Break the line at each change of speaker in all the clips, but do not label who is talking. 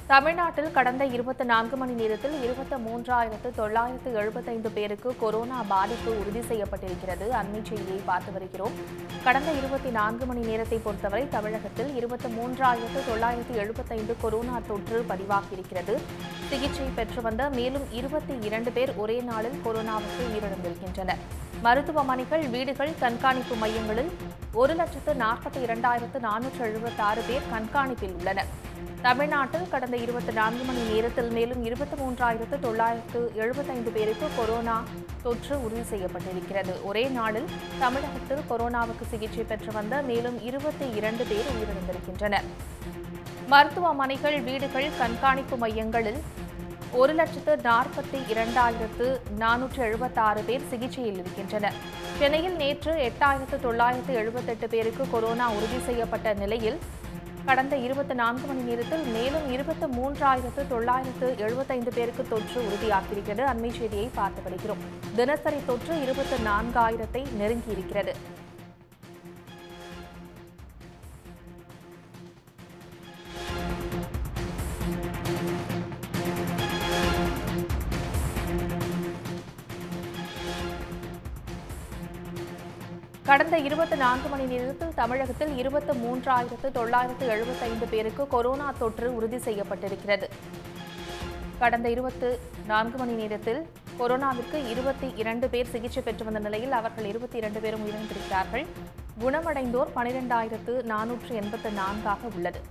தமிழ்நாட்டில் கடந்த இருபத்தி நான்கு மணி நேரத்தில் இருபத்தி மூன்றாயிரத்து தொள்ளாயிரத்து எழுபத்தைந்து பேருக்கு கொரோனா பாதிப்பு உறுதி செய்யப்பட்டிருக்கிறது அண்மை செய்தியை பார்த்து வருகிறோம் கடந்த இருபத்தி நான்கு மணி நேரத்தை பொறுத்தவரை தமிழகத்தில் இருபத்தி மூன்றாயிரத்து தொள்ளாயிரத்து எழுபத்தைந்து கொரோனா தொற்று பதிவாகியிருக்கிறது சிகிச்சை பெற்று வந்த மேலும் இருபத்தி இரண்டு பேர் ஒரே நாளில் கொரோனாவுக்கு உயிரிழந்திருக்கின்றனர் மருத்துவமனைகள் வீடுகள் கண்காணிப்பு மையங்களில் ஒரு லட்சத்து நாற்பத்தி இரண்டாயிரத்து நானூற்று எழுபத்தாறு பேர் கண்காணிப்பில் உள்ளனர் தமிழ்நாட்டில் கடந்த இருபத்தி நான்கு மணி நேரத்தில் மேலும் இருபத்தி மூன்றாயிரத்து தொள்ளாயிரத்து எழுபத்தைந்து பேருக்கு கொரோனா தொற்று உறுதி செய்யப்பட்டிருக்கிறது ஒரே நாளில் தமிழகத்தில் கொரோனாவுக்கு சிகிச்சை பெற்று வந்த மேலும் இருபத்தி இரண்டு பேர் உயிரிழந்திருக்கின்றனர் மருத்துவமனைகள் வீடுகள் கண்காணிப்பு மையங்களில் ஒரு லட்சத்து நாற்பத்தி இரண்டாயிரத்து நானூற்று எழுபத்தாறு பேர் சிகிச்சையில் இருக்கின்றனர் சென்னையில் நேற்று எட்டாயிரத்து தொள்ளாயிரத்து எழுபத்தெட்டு பேருக்கு கொரோனா உறுதி செய்யப்பட்ட நிலையில் கடந்த இருபத்தி நான்கு மணி நேரத்தில் மேலும் இருபத்தி மூன்றாயிரத்து தொள்ளாயிரத்து எழுபத்தைந்து பேருக்கு தொற்று உறுதியாகியிருக்கிறது அண்மை செய்தியை பார்த்து வருகிறோம் தினசரி தொற்று இருபத்தி நான்காயிரத்தை நெருங்கியிருக்கிறது கடந்த இருபத்தி நான்கு மணி நேரத்தில் தமிழகத்தில் இருபத்தி மூன்றாயிரத்து தொள்ளாயிரத்து எழுபத்தைந்து பேருக்கு கொரோனா தொற்று உறுதி செய்யப்பட்டிருக்கிறது கடந்த இருபத்து நான்கு மணி நேரத்தில் கொரோனாவிற்கு இருபத்தி இரண்டு பேர் சிகிச்சை பெற்று வந்த நிலையில் அவர்கள் இருபத்தி இரண்டு பேரும் உயிரிழந்திருக்கிறார்கள் குணமடைந்தோர் பனிரெண்டாயிரத்து நானூற்று எண்பத்து நான்காக உள்ளது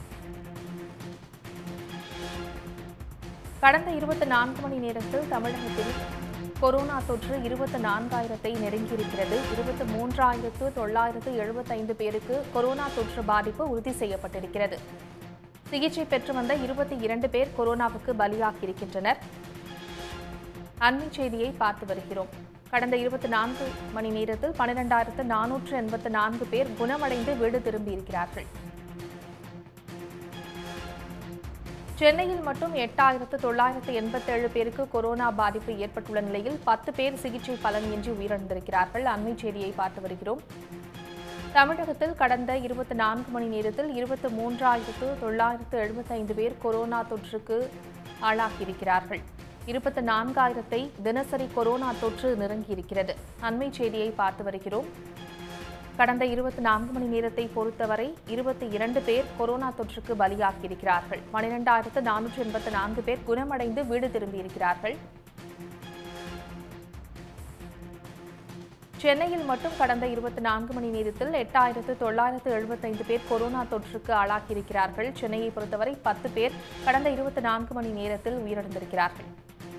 கடந்த இருபத்தி நான்கு மணி நேரத்தில் தமிழகத்தில் கொரோனா தொற்று இருபத்தி நான்காயிரத்தை நெருங்கியிருக்கிறது இருபத்தி மூன்றாயிரத்து தொள்ளாயிரத்து எழுபத்தைந்து பேருக்கு கொரோனா தொற்று பாதிப்பு உறுதி செய்யப்பட்டிருக்கிறது சிகிச்சை பெற்று வந்த இருபத்தி இரண்டு பேர் கொரோனாவுக்கு பலியாகியிருக்கின்றனர் அண்மை செய்தியை பார்த்து வருகிறோம் கடந்த இருபத்தி நான்கு மணி நேரத்தில் பனிரெண்டாயிரத்து நானூற்று எண்பத்து நான்கு பேர் குணமடைந்து வீடு திரும்பியிருக்கிறார்கள் சென்னையில் மட்டும் எட்டாயிரத்து தொள்ளாயிரத்து எண்பத்தேழு பேருக்கு கொரோனா பாதிப்பு ஏற்பட்டுள்ள நிலையில் பத்து பேர் சிகிச்சை பலனின்றி உயிரிழந்திருக்கிறார்கள் அண்மை செய்தியை பார்த்து வருகிறோம் தமிழகத்தில் கடந்த இருபத்தி நான்கு மணி நேரத்தில் இருபத்தி மூன்றாயிரத்து தொள்ளாயிரத்து எழுபத்தைந்து பேர் கொரோனா தொற்றுக்கு ஆளாகியிருக்கிறார்கள் இருபத்தி நான்காயிரத்தை தினசரி கொரோனா தொற்று நெருங்கியிருக்கிறது அண்மை செய்தியை பார்த்து வருகிறோம் கடந்த இருபத்தி நான்கு மணி நேரத்தை பொறுத்தவரை இருபத்தி இரண்டு பேர் கொரோனா தொற்றுக்கு பலியாகியிருக்கிறார்கள் பனிரெண்டாயிரத்து நானூற்று எண்பத்து நான்கு பேர் குணமடைந்து வீடு திரும்பியிருக்கிறார்கள் சென்னையில் மட்டும் கடந்த இருபத்தி நான்கு மணி நேரத்தில் எட்டாயிரத்து தொள்ளாயிரத்து எழுபத்தைந்து பேர் கொரோனா தொற்றுக்கு ஆளாகியிருக்கிறார்கள் சென்னையை பொறுத்தவரை பத்து பேர் கடந்த இருபத்தி நான்கு மணி நேரத்தில் உயிரிழந்திருக்கிறார்கள்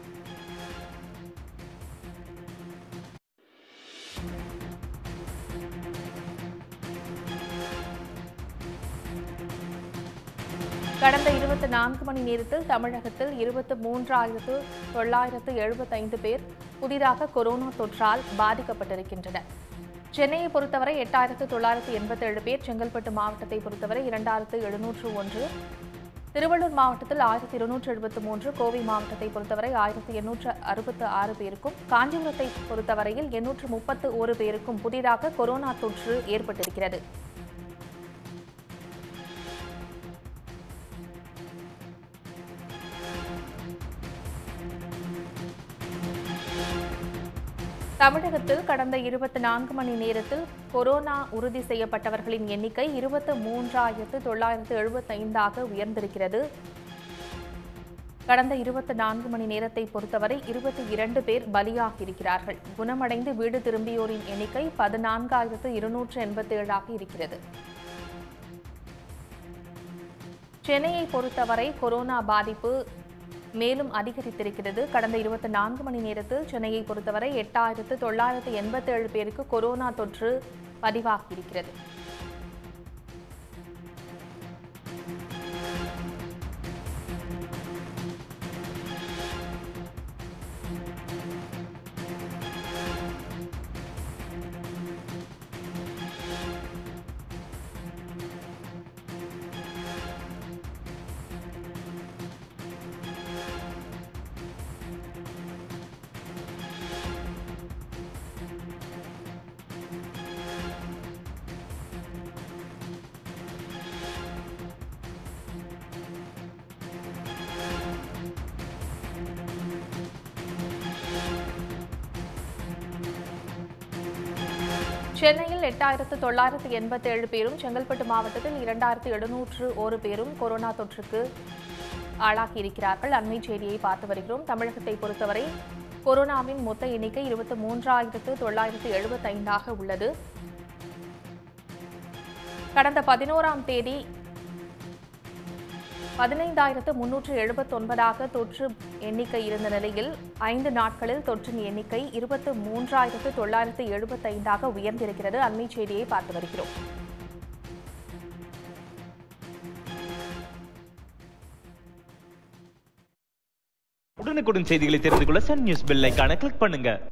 கடந்த இருபத்தி நான்கு மணி நேரத்தில் தமிழகத்தில் இருபத்தி மூன்றாயிரத்து தொள்ளாயிரத்து எழுபத்தைந்து பேர் புதிதாக கொரோனா தொற்றால் பாதிக்கப்பட்டிருக்கின்றனர் சென்னையை பொறுத்தவரை எட்டாயிரத்து தொள்ளாயிரத்து எண்பத்தேழு பேர் செங்கல்பட்டு மாவட்டத்தை பொறுத்தவரை இரண்டாயிரத்து எழுநூற்று ஒன்று திருவள்ளூர் மாவட்டத்தில் ஆயிரத்தி இருநூற்று எழுபத்து மூன்று கோவை மாவட்டத்தை பொறுத்தவரை ஆயிரத்தி எண்ணூற்று அறுபத்து ஆறு பேருக்கும் காஞ்சிபுரத்தை பொறுத்தவரையில் எண்ணூற்று முப்பத்து ஒரு பேருக்கும் புதிதாக கொரோனா தொற்று ஏற்பட்டிருக்கிறது தமிழகத்தில் கடந்த இருபத்தி நான்கு மணி நேரத்தில் கொரோனா உறுதி செய்யப்பட்டவர்களின் எண்ணிக்கை இருபத்து மூன்றாயிரத்து தொள்ளாயிரத்து எழுபத்தைந்தாக உயர்ந்திருக்கிறது கடந்த இருபத்தி நான்கு மணி நேரத்தை பொறுத்தவரை இருபத்தி இரண்டு பேர் பலியாகியிருக்கிறார்கள் குணமடைந்து வீடு திரும்பியோரின் எண்ணிக்கை பதினான்காயிரத்து இருநூற்று எண்பத்தி ஏழாக இருக்கிறது சென்னையை பொறுத்தவரை கொரோனா பாதிப்பு மேலும் அதிகரித்திருக்கிறது கடந்த இருபத்தி நான்கு மணி நேரத்தில் சென்னையை பொறுத்தவரை எட்டாயிரத்து தொள்ளாயிரத்து எண்பத்தேழு பேருக்கு கொரோனா தொற்று பதிவாகியிருக்கிறது சென்னையில் எட்டாயிரத்து தொள்ளாயிரத்து எண்பத்தி ஏழு பேரும் செங்கல்பட்டு மாவட்டத்தில் இரண்டாயிரத்து எழுநூற்று ஒரு பேரும் கொரோனா தொற்றுக்கு ஆளாகியிருக்கிறார்கள் அண்மை செய்தியை பார்த்து வருகிறோம் தமிழகத்தை பொறுத்தவரை கொரோனாவின் மொத்த எண்ணிக்கை இருபத்தி மூன்றாயிரத்து தொள்ளாயிரத்து எழுபத்தைந்தாக உள்ளது கடந்த பதினோராம் தேதி பதினைந்தாயிரத்து முன்னூற்று எழுபத்தொன்பதாக தொற்று எண்ணிக்கை இருந்த நிலையில் ஐந்து நாட்களில் தொற்றின் எண்ணிக்கை இருபத்து மூன்றாயிரத்து தொள்ளாயிரத்து எழுபத்தைந்தாக உயர்ந்திருக்கிறது அண்மை செய்தியை பார்த்து வருகிறோம்
உடனுக்குடன் செய்திகளை தெரிந்து கொள்ள சன் நியூஸ் பெல் ஐகானை கிளிக் பண்ணுங்க